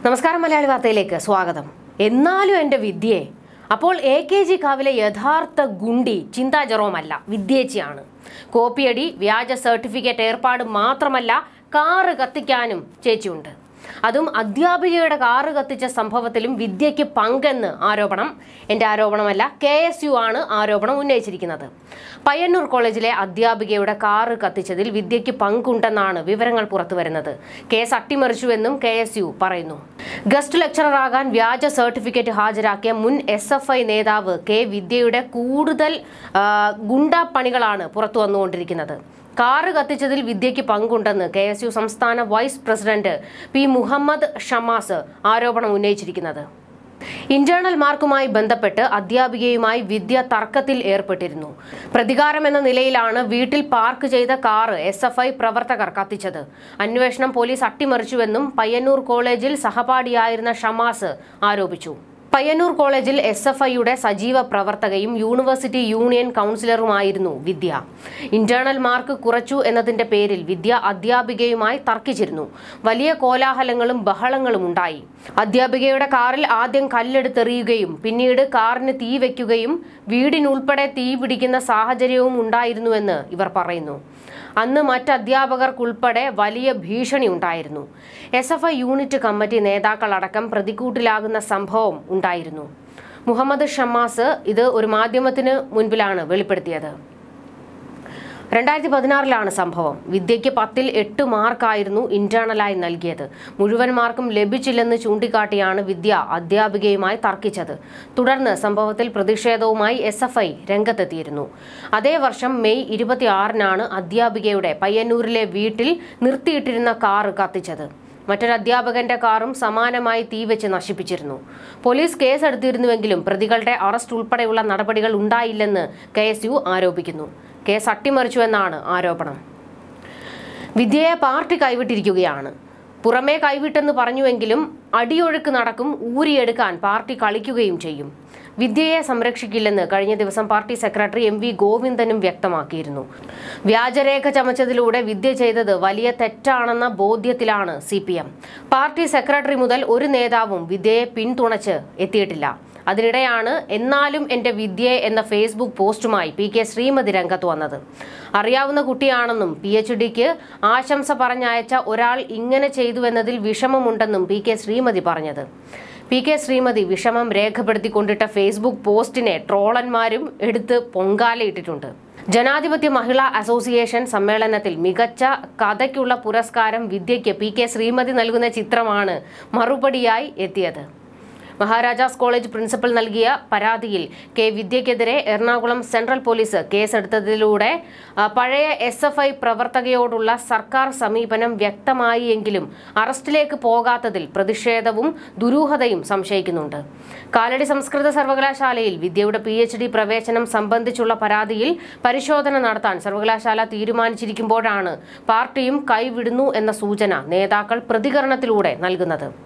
നമസ്കാരം മലയാളി വാർത്തയിലേക്ക് സ്വാഗതം എന്നാലും എൻ്റെ വിദ്യയെ അപ്പോൾ എ കെ ജി കാവിലെ യഥാർത്ഥ ഗുണ്ടി ചിന്താ ജെറോമല്ല വിദ്യേച്ചിയാണ് കോപ്പിയടി വ്യാജ സർട്ടിഫിക്കറ്റ് ഏർപ്പാട് മാത്രമല്ല കാറ് കത്തിക്കാനും ചേച്ചിയുണ്ട് അതും അധ്യാപികയുടെ കാറ് കത്തിച്ച സംഭവത്തിലും വിദ്യയ്ക്ക് പങ്കെന്ന് ആരോപണം എൻ്റെ ആരോപണമല്ല കെ എസ് യു ആണ് ആരോപണം ഉന്നയിച്ചിരിക്കുന്നത് പയ്യന്നൂർ കോളേജിലെ അധ്യാപികയുടെ കാറ് കത്തിച്ചതിൽ വിദ്യയ്ക്ക് പങ്കുണ്ടെന്നാണ് വിവരങ്ങൾ പുറത്തുവരുന്നത് കേസ് അട്ടിമറിച്ചുവെന്നും കെ എസ് യു പറയുന്നു ഗസ്റ്റ് ലെക്ചററാകാൻ വ്യാജ സർട്ടിഫിക്കറ്റ് ഹാജരാക്കിയ മുൻ എസ് എഫ് ഐ നേതാവ് കെ വിദ്യയുടെ കൂടുതൽ ആ, ഗുണ്ടാ പണികളാണ് പുറത്തു വന്നുകൊണ്ടിരിക്കുന്നത് കാറ് കത്തിച്ചതിൽ വിദ്യയ്ക്ക് പങ്കുണ്ടെന്ന് കെ എസ് യു സംസ്ഥാന vice president P Muhammad Shamas ആരോപണം ഉന്നയിച്ചിരിക്കുന്നത് ഇന്റേണൽ മാർക്കുമായി ബന്ധപ്പെട്ട് അധ്യാപികയുമായി വിദ്യ തർക്കത്തിൽ ഏർപ്പെട്ടിരുന്നു പ്രതികാരം എന്ന നിലയിലാണ് വീട്ടിൽ പാർക്ക് ചെയ്ത കാറ് എസ് എഫ് ഐ പ്രവർത്തകർ കത്തിച്ചത് അന്വേഷണം പോലീസ് അട്ടിമറിച്ചുവെന്നും പയ്യന്നൂർ കോളേജിൽ സഹപാഠിയായിരുന്ന ഷമാസ് ആരോപിച്ചു പയ്യന്നൂർ കോളേജിൽ എസ് എഫ് ഐയുടെ സജീവ പ്രവർത്തകയും യൂണിവേഴ്സിറ്റി യൂണിയൻ കൗൺസിലറുമായിരുന്നു വിദ്യ ഇന്റേണൽ മാർക്ക് കുറച്ചു എന്നതിന്റെ പേരിൽ വിദ്യ അധ്യാപികയുമായി തർക്കിച്ചിരുന്നു വലിയ കോലാഹലങ്ങളും ബഹളങ്ങളും ഉണ്ടായി അധ്യാപികയുടെ കാറിൽ ആദ്യം കല്ലെടുത്തെറിയുകയും പിന്നീട് കാറിന് തീ വയ്ക്കുകയും വീടിനുൾപ്പെടെ തീ പിടിക്കുന്ന സാഹചര്യവും ഉണ്ടായിരുന്നുവെന്ന് ഇവർ പറയുന്നു അന്ന് മറ്റ് അധ്യാപകർക്കുൾപ്പെടെ വലിയ ഭീഷണി ഉണ്ടായിരുന്നു S F I unit committee നേതാക്കളടക്കം പ്രതിക്കൂട്ടിലാകുന്ന സംഭവം ഉണ്ടായിരുന്നു മുഹമ്മദ് ഷമ്മാസ് ഇത് ഒരു മാധ്യമത്തിന് മുൻപിലാണ് വെളിപ്പെടുത്തിയത് രണ്ടായിരത്തി പതിനാറിലാണ് സംഭവം വിദ്യയ്ക്ക് പത്തിൽ എട്ട് മാർക്കായിരുന്നു ഇന്റേണലായി നൽകിയത് മുഴുവൻ മാർക്കും ലഭിച്ചില്ലെന്ന് ചൂണ്ടിക്കാട്ടിയാണ് വിദ്യ അധ്യാപികയുമായി തർക്കിച്ചത് തുടർന്ന് സംഭവത്തിൽ പ്രതിഷേധവുമായി എസ് എഫ് ഐ രംഗത്തെത്തിയിരുന്നു അതേ വർഷം മെയ് ഇരുപത്തിയാറിനാണ് അധ്യാപികയുടെ പയ്യന്നൂരിലെ വീട്ടിൽ നിർത്തിയിട്ടിരുന്ന കാറ് കത്തിച്ചത് മറ്റൊരു അധ്യാപകന്റെ കാറും സമാനമായി തീവെച്ച് നശിപ്പിച്ചിരുന്നു പോലീസ് കേസെടുത്തിരുന്നുവെങ്കിലും പ്രതികളുടെ അറസ്റ്റ് ഉൾപ്പെടെയുള്ള നടപടികൾ ഉണ്ടായില്ലെന്ന് കെ എസ് യു ആരോപിക്കുന്നു കേസ് അട്ടിമറിച്ചുവെന്നാണ് ആരോപണം വിദ്യയെ പാർട്ടി കൈവിട്ടിരിക്കുകയാണ് പുറമേ കൈവിട്ടെന്ന് പറഞ്ഞുവെങ്കിലും അടിയൊഴുക്ക് നടക്കും ഊരിയെടുക്കാൻ പാർട്ടി കളിക്കുകയും ചെയ്യും വിദ്യയെ സംരക്ഷിക്കില്ലെന്ന് കഴിഞ്ഞ ദിവസം പാർട്ടി സെക്രട്ടറി എം വി ഗോവിന്ദനും വ്യക്തമാക്കിയിരുന്നു വ്യാജരേഖ ചമച്ചതിലൂടെ വിദ്യ ചെയ്തത് വലിയ തെറ്റാണെന്ന ബോധ്യത്തിലാണ് C P M party secretary മുതൽ ഒരു നേതാവും വിദ്യയെ പിന്തുണച്ച് എത്തിയിട്ടില്ല അതിനിടെയാണ് എന്നാലും എൻ്റെ വിദ്യയെ എന്ന ഫേസ്ബുക്ക് പോസ്റ്റുമായി പി കെ ശ്രീമതി രംഗത്ത് വന്നത് അറിയാവുന്ന കുട്ടിയാണെന്നും പി എച്ച് ഡിക്ക് ആശംസ പറഞ്ഞയച്ച ഒരാൾ ഇങ്ങനെ ചെയ്തുവെന്നതിൽ വിഷമമുണ്ടെന്നും പി കെ ശ്രീമതി പറഞ്ഞത് പി കെ ശ്രീമതി വിഷമം രേഖപ്പെടുത്തിക്കൊണ്ടിട്ട ഫേസ്ബുക്ക് പോസ്റ്റിനെ ട്രോളന്മാരും എടുത്ത് പൊങ്കാലയിട്ടിട്ടുണ്ട് ജനാധിപത്യ മഹിളാ അസോസിയേഷൻ സമ്മേളനത്തിൽ മികച്ച കഥയ്ക്കുള്ള പുരസ്കാരം വിദ്യയ്ക്ക് പി കെ ശ്രീമതി നൽകുന്ന ചിത്രമാണ് മറുപടിയായി എത്തിയത് മഹാരാജാസ് കോളേജ് പ്രിൻസിപ്പൽ നൽകിയ പരാതിയിൽ കെ വിദ്യയ്ക്കെതിരെ എറണാകുളം സെൻട്രൽ പോലീസ് കേസെടുത്തതിലൂടെ ആ, പഴയ എസ് എഫ് ഐ പ്രവർത്തകയോടുള്ള സർക്കാർ സമീപനം വ്യക്തമായി എങ്കിലും അറസ്റ്റിലേക്ക് പോകാത്തതിൽ പ്രതിഷേധവും ദുരൂഹതയും സംശയിക്കുന്നുണ്ട് കാലടി സംസ്കൃത സർവകലാശാലയിൽ വിദ്യയുടെ പി എച്ച് ഡി പ്രവേശനം സംബന്ധിച്ചുള്ള പരാതിയിൽ പരിശോധന നടത്താൻ സർവകലാശാല തീരുമാനിച്ചിരിക്കുമ്പോഴാണ് പാർട്ടിയും കൈവിടുന്നു എന്ന സൂചന നേതാക്കൾ പ്രതികരണത്തിലൂടെ നൽകുന്നത്